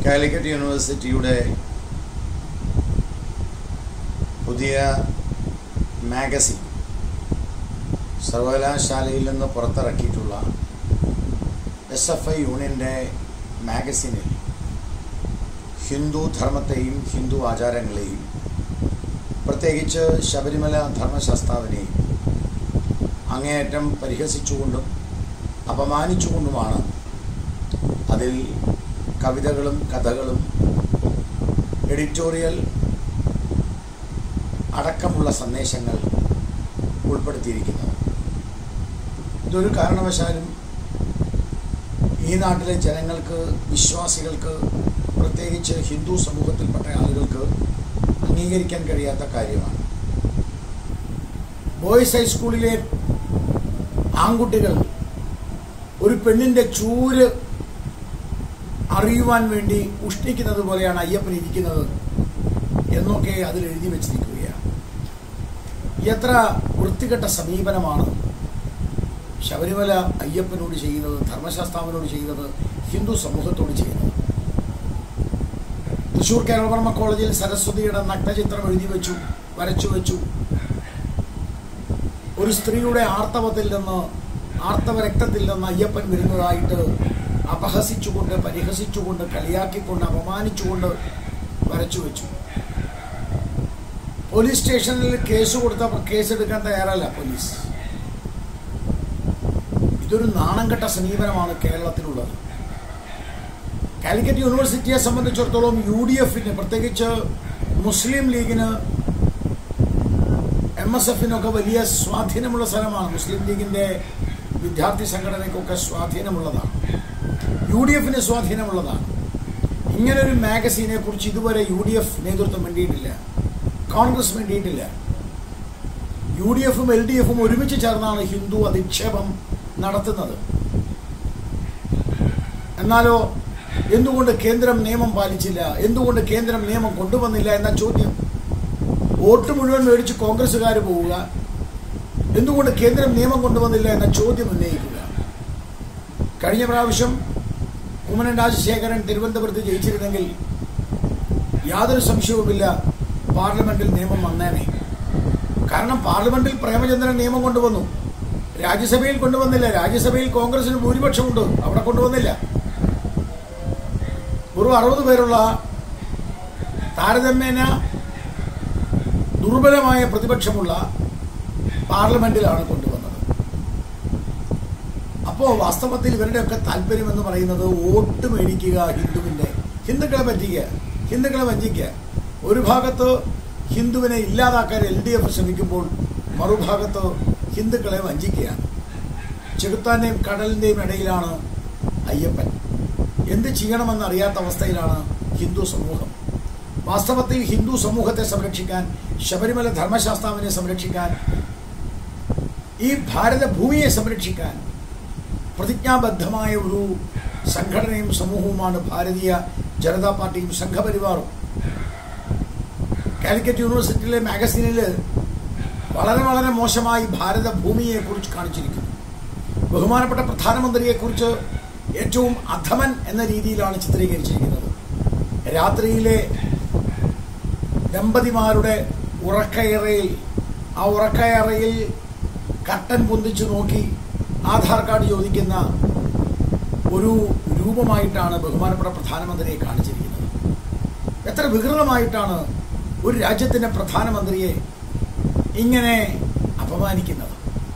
കാലിക്കറ്റ് യൂണിവേഴ്സിറ്റിയുടെ പുതിയ മാഗസിൻ സർവകലാശാലയിൽ നിന്ന് പുറത്തിറക്കിയിട്ടുള്ള എസ് എഫ് ഐ യൂണിയൻ്റെ മാഗസിനിൽ ഹിന്ദു ധർമ്മത്തെയും ഹിന്ദു ആചാരങ്ങളെയും പ്രത്യേകിച്ച് ശബരിമല ധർമ്മശാസ്താവിനെയും അങ്ങേയറ്റം പരിഹസിച്ചുകൊണ്ടും അപമാനിച്ചുകൊണ്ടുമാണ് അതിൽ കവിതകളും കഥകളും എഡിറ്റോറിയൽ അടക്കമുള്ള സന്ദേശങ്ങൾ ഉൾപ്പെടുത്തിയിരിക്കുന്നത് ഇതൊരു കാരണവശാലും ഈ നാട്ടിലെ ജനങ്ങൾക്ക് വിശ്വാസികൾക്ക് പ്രത്യേകിച്ച് ഹിന്ദു സമൂഹത്തിൽപ്പെട്ട ആളുകൾക്ക് അംഗീകരിക്കാൻ കഴിയാത്ത കാര്യമാണ് ബോയ്സ് ഹൈസ്കൂളിലെ ആൺകുട്ടികൾ ഒരു പെണ്ണിന്റെ ചൂര് അറിയുവാൻ വേണ്ടി ഉഷ്ണിക്കുന്നത് പോലെയാണ് അയ്യപ്പൻ ഇരിക്കുന്നത് എന്നൊക്കെ അതിൽ എഴുതി വെച്ചിരിക്കുകയാണ് എത്ര വൃത്തികെട്ട സമീപനമാണ് ശബരിമല അയ്യപ്പനോട് ചെയ്യുന്നത് ധർമ്മശാസ്താവിനോട് ചെയ്യുന്നത് ഹിന്ദു സമൂഹത്തോട് ചെയ്യുന്നത് തൃശൂർ കേരളവർമ്മ കോളേജിൽ സരസ്വതിയുടെ നഗ്നചിത്രം എഴുതി വെച്ചു വരച്ചു വെച്ചു ഒരു സ്ത്രീയുടെ ആർത്തവത്തിൽ നിന്ന് ആർത്തവ രക്തത്തിൽ നിന്ന് അയ്യപ്പൻ വരുന്നതായിട്ട് അപഹസിച്ചുകൊണ്ട് പരിഹസിച്ചുകൊണ്ട് കളിയാക്കിക്കൊണ്ട് അപമാനിച്ചുകൊണ്ട് വരച്ചു വെച്ചു പോലീസ് സ്റ്റേഷനിൽ കേസ് കൊടുത്തപ്പോൾ കേസെടുക്കാൻ തയ്യാറല്ല പോലീസ് ഇതൊരു നാണംകെട്ട സമീപനമാണ് കേരളത്തിലുള്ളത് കാലിക്കറ്റ് യൂണിവേഴ്സിറ്റിയെ സംബന്ധിച്ചിടത്തോളം യു ഡി എഫിന് പ്രത്യേകിച്ച് മുസ്ലിം ലീഗിന് എം എസ് എഫിനൊക്കെ വലിയ സ്വാധീനമുള്ള സ്ഥലമാണ് മുസ്ലിം ലീഗിന്റെ വിദ്യാർത്ഥി സംഘടനയ്ക്കൊക്കെ സ്വാധീനമുള്ളതാണ് യു ഡി എഫിന് സ്വാധീനമുള്ളതാണ് ഇങ്ങനൊരു മാഗസീനെ കുറിച്ച് ഇതുവരെ യു ഡി എഫ് നേതൃത്വം വേണ്ടിയിട്ടില്ല കോൺഗ്രസ് വേണ്ടിയിട്ടില്ല യു ഡി എഫും എൽ ഡി എഫും ഒരുമിച്ച് ചേർന്നാണ് ഹിന്ദു അധിക്ഷേപം നടത്തുന്നത് എന്നാലോ എന്തുകൊണ്ട് കേന്ദ്രം നിയമം പാലിച്ചില്ല എന്തുകൊണ്ട് കേന്ദ്രം നിയമം കൊണ്ടുവന്നില്ല എന്ന ചോദ്യം വോട്ട് മുഴുവൻ മേടിച്ച് കോൺഗ്രസ്സുകാർ പോവുക എന്തുകൊണ്ട് കേന്ദ്രം നിയമം കൊണ്ടുവന്നില്ല എന്ന ചോദ്യം ഉന്നയിക്കുക കഴിഞ്ഞ പ്രാവശ്യം കുമ്മനം രാജശേഖരൻ തിരുവനന്തപുരത്ത് ജയിച്ചിരുന്നെങ്കിൽ യാതൊരു സംശയവുമില്ല പാർലമെന്റിൽ നിയമം വന്നേനെ കാരണം പാർലമെന്റിൽ പ്രേമചന്ദ്രൻ നിയമം കൊണ്ടുവന്നു രാജ്യസഭയിൽ കൊണ്ടുവന്നില്ല രാജ്യസഭയിൽ കോൺഗ്രസിന് ഭൂരിപക്ഷമുണ്ട് അവിടെ കൊണ്ടുവന്നില്ല ഒരു അറുപത് പേരുള്ള താരതമ്യേന ദുർബലമായ പ്രതിപക്ഷമുള്ള പാർലമെന്റിലാണ് കൊണ്ടുവന്നത് അപ്പോൾ വാസ്തവത്തിൽ ഇവരുടെയൊക്കെ താല്പര്യം എന്ന് പറയുന്നത് വോട്ട് മേടിക്കുക ഹിന്ദുവിന്റെ ഹിന്ദുക്കളെ പറ്റിക്കുക ഹിന്ദുക്കളെ വഞ്ചിക്കുക ഒരു ഭാഗത്ത് ഹിന്ദുവിനെ ഇല്ലാതാക്കാൻ എൽ ഡി എഫ് ശ്രമിക്കുമ്പോൾ മറുഭാഗത്ത് ഹിന്ദുക്കളെ വഞ്ചിക്കുകയാണ് ചെകുത്താന്റെയും കടലിന്റെയും ഇടയിലാണ് അയ്യപ്പൻ എന്ത് ചെയ്യണമെന്ന് അറിയാത്ത അവസ്ഥയിലാണ് ഹിന്ദു സമൂഹം വാസ്തവത്തിൽ ഹിന്ദു സമൂഹത്തെ സംരക്ഷിക്കാൻ ശബരിമല ധർമ്മശാസ്താവിനെ സംരക്ഷിക്കാൻ ഈ ഭാരതഭൂമിയെ സംരക്ഷിക്കാൻ പ്രതിജ്ഞാബദ്ധമായ ഒരു സംഘടനയും സമൂഹവുമാണ് ഭാരതീയ ജനതാ പാർട്ടിയും സംഘപരിവാറും കാലിക്കറ്റ് യൂണിവേഴ്സിറ്റിയിലെ മാഗസീനിൽ വളരെ വളരെ മോശമായി ഭാരതഭൂമിയെ കുറിച്ച് കാണിച്ചിരിക്കുന്നു ബഹുമാനപ്പെട്ട പ്രധാനമന്ത്രിയെ കുറിച്ച് ഏറ്റവും അധമൻ എന്ന രീതിയിലാണ് ചിത്രീകരിച്ചിരിക്കുന്നത് രാത്രിയിലെ ദമ്പതിമാരുടെ ഉറക്കയറയിൽ ആ ഉറക്കയറയിൽ കട്ടൻ പൊന്തിച്ചു നോക്കി ആധാർ കാർഡ് ചോദിക്കുന്ന ഒരു രൂപമായിട്ടാണ് ബഹുമാനപ്പെട്ട പ്രധാനമന്ത്രിയെ കാണിച്ചിരിക്കുന്നത് എത്ര വികൃതമായിട്ടാണ് ഒരു രാജ്യത്തിന്റെ പ്രധാനമന്ത്രിയെ ഇങ്ങനെ അപമാനിക്കുന്നത്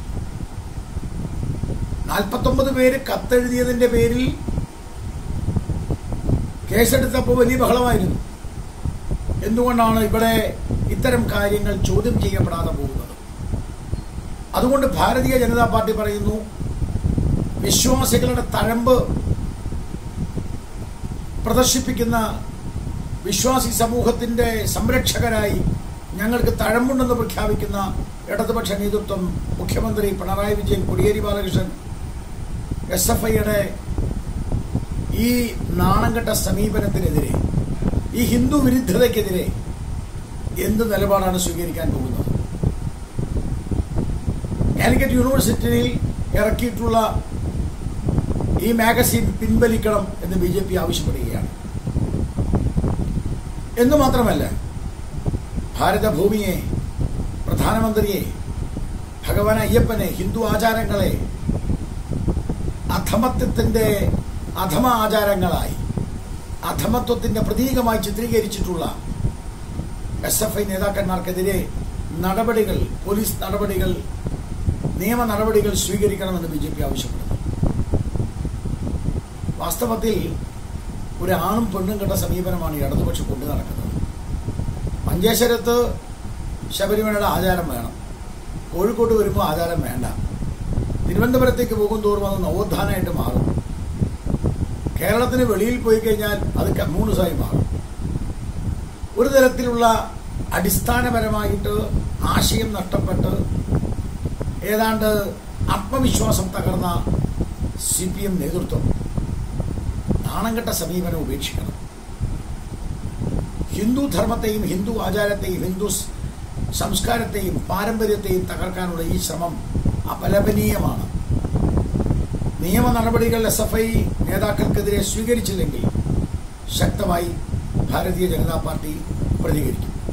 നാൽപ്പത്തൊമ്പത് പേര് കത്തെഴുതിയതിന്റെ പേരിൽ കേസെടുത്തപ്പോൾ വലിയ ബഹളമായിരുന്നു എന്തുകൊണ്ടാണ് ഇവിടെ ഇത്തരം കാര്യങ്ങൾ ചോദ്യം ചെയ്യപ്പെടാതെ പോകുന്നത് അതുകൊണ്ട് ഭാരതീയ ജനതാ പാർട്ടി പറയുന്നു വിശ്വാസികളുടെ തഴമ്പ് പ്രദർശിപ്പിക്കുന്ന വിശ്വാസി സമൂഹത്തിന്റെ സംരക്ഷകരായി ഞങ്ങൾക്ക് തഴമ്പുണ്ടെന്ന് പ്രഖ്യാപിക്കുന്ന ഇടതുപക്ഷ നേതൃത്വം മുഖ്യമന്ത്രി പിണറായി വിജയൻ കോടിയേരി ബാലകൃഷ്ണൻ എസ് എഫ് ഐയുടെ ഈ നാണംകെട്ട സമീപനത്തിനെതിരെ ഈ ഹിന്ദു വിരുദ്ധതയ്ക്കെതിരെ എന്ത് നിലപാടാണ് സ്വീകരിക്കാൻ പോകുന്നത് കാലിക്കറ്റ് യൂണിവേഴ്സിറ്റിയിൽ ഇറക്കിയിട്ടുള്ള ഈ മാഗസീൻ പിൻവലിക്കണം എന്ന് ബി ജെ പി ആവശ്യപ്പെടുകയാണ് എന്ന് മാത്രമല്ല ഭാരതഭൂമിയെ പ്രധാനമന്ത്രിയെ ഭഗവാൻ അയ്യപ്പനെ ഹിന്ദു ആചാരങ്ങളെ അധമത്വത്തിന്റെ അധമ ആചാരങ്ങളായി അധമത്വത്തിന്റെ പ്രതീകമായി ചിത്രീകരിച്ചിട്ടുള്ള എസ് എഫ് ഐ നേതാക്കന്മാർക്കെതിരെ നടപടികൾ പോലീസ് നടപടികൾ നിയമ നടപടികൾ സ്വീകരിക്കണമെന്ന് ബി ജെ പി ആവശ്യപ്പെടുന്നു വാസ്തവത്തിൽ ഒരു ആണും പെണ്ണും കണ്ട സമീപനമാണ് ഈ ഇടതുപക്ഷം കൊണ്ടു നടക്കുന്നത് മഞ്ചേശ്വരത്ത് ശബരിമലയുടെ ആചാരം വേണം കോഴിക്കോട്ട് വരുമ്പോൾ ആചാരം വേണ്ട തിരുവനന്തപുരത്തേക്ക് പോകും തോറും അത് നവോത്ഥാനമായിട്ട് മാറും കേരളത്തിന് വെളിയിൽ പോയി കഴിഞ്ഞാൽ അത് കമ്മ്യൂണിസമായി മാറും ഒരു തരത്തിലുള്ള അടിസ്ഥാനപരമായിട്ട് ആശയം നഷ്ടപ്പെട്ട് ഏതാണ്ട് ആത്മവിശ്വാസം തകർന്ന സി പി എം നേതൃത്വം നാണംകെട്ട സമീപനം ഉപേക്ഷിക്കണം ഹിന്ദു ധർമ്മത്തെയും ഹിന്ദു ആചാരത്തെയും ഹിന്ദു സ് സംസ്കാരത്തെയും പാരമ്പര്യത്തെയും തകർക്കാനുള്ള ഈ ശ്രമം അപലപനീയമാണ് നിയമ നടപടികൾ എസ് എഫ് ഐ നേതാക്കൾക്കെതിരെ സ്വീകരിച്ചില്ലെങ്കിൽ ശക്തമായി ഭാരതീയ ജനതാ പാർട്ടി പ്രതികരിക്കും